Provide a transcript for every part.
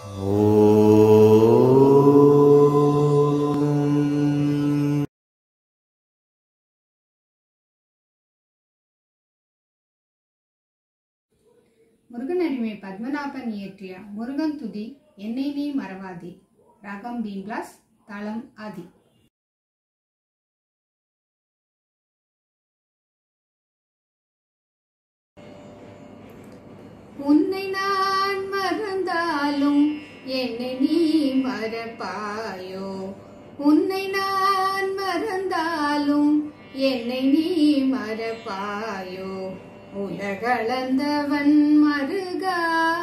முருகனடிமை பத்மநாபன் இயற்றிய முருகன் துதி என்னை நீ மறவாதே ராகம் பீம்லாஸ் தளம் ஆதி உன்னை நான் மறந்தாலும் என்னை நீ மறப்பாயோ உன்னை நான் மறந்தாலும் என்னை நீ மறப்பாயோ உலகளந்தவன் மருகா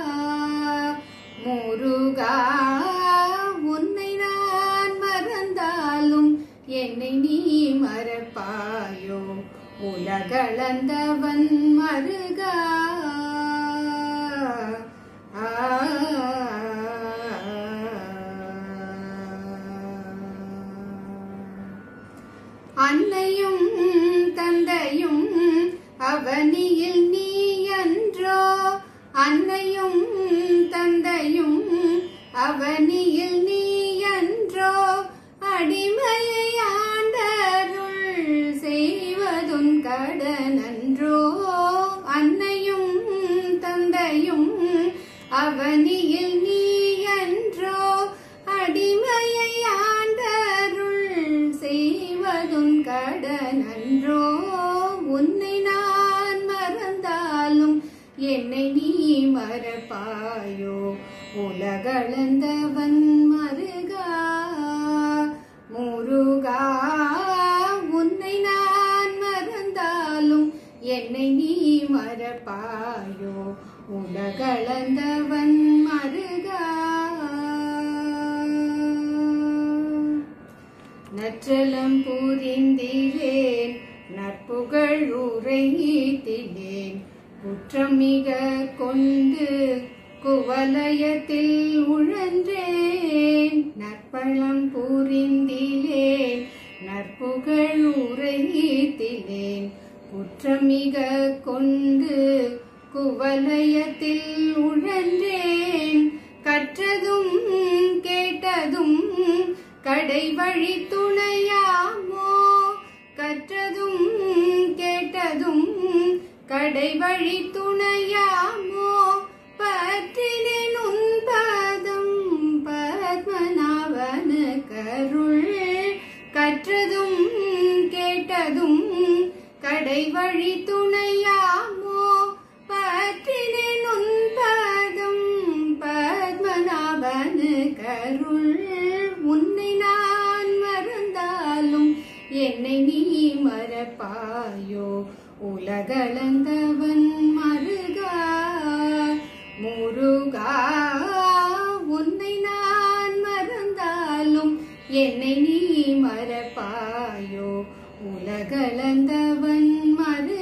முருகா உன்னை நான் மறந்தாலும் என்னை நீ மறப்பாயோ உலகளந்தவன் மருகா அன்னையும் தந்தையும் அவனியில் நீ அன்றோ அன்னையும் தந்தையும் அவனியில் நீ அன்றோ அடிமையை ஆண்டருள் செய்வதும் கடனன்றோ அன்னையும் தந்தையும் அவனியில் நீ அன்றோ அடிமையை ஆண்டருள் செய்வதும் கடனன்றோ உன்னை நான் மறந்தாலும் என்னை நீ மறப்பாயோ உலகளந்தவன் மருகா முருகா உன்னை நான் மறந்தாலும் என்னை நீ மறப்பாயோ உலகளந்தவன் மருகா நற்றலம் புரிந்திலேன் நற்புகழ் உரைத்திலேன் குற்றம் மிக கொண்டு குவலயத்தில் உழன்றேன் நற்பழம் புரிந்திலேன் நற்புகழ் உரைத்திலேன் குற்றம் மிக கொண்டு குவலயத்தில் உழன்றேன் கற்றதும் கேட்டதும் கடை வழி துணையாமோ கற்றதும் கேட்டதும் கடை வழி துணையாமோ பற்றினேன் உன் பதம் பத்மநாபன கருள் கற்றதும் கேட்டதும் கடை வழி துணையாமோ பற்றினேன் உன் பதம் பத்மநாபன கருள் உன்னை நான் மறந்தாலும் என்னை நீ மறப்பாயோ உலகளந்தவன் மருகா முருகா உன்னை நான் மறந்தாலும் என்னை நீ மறப்பாயோ உலகளந்தவன் மருகா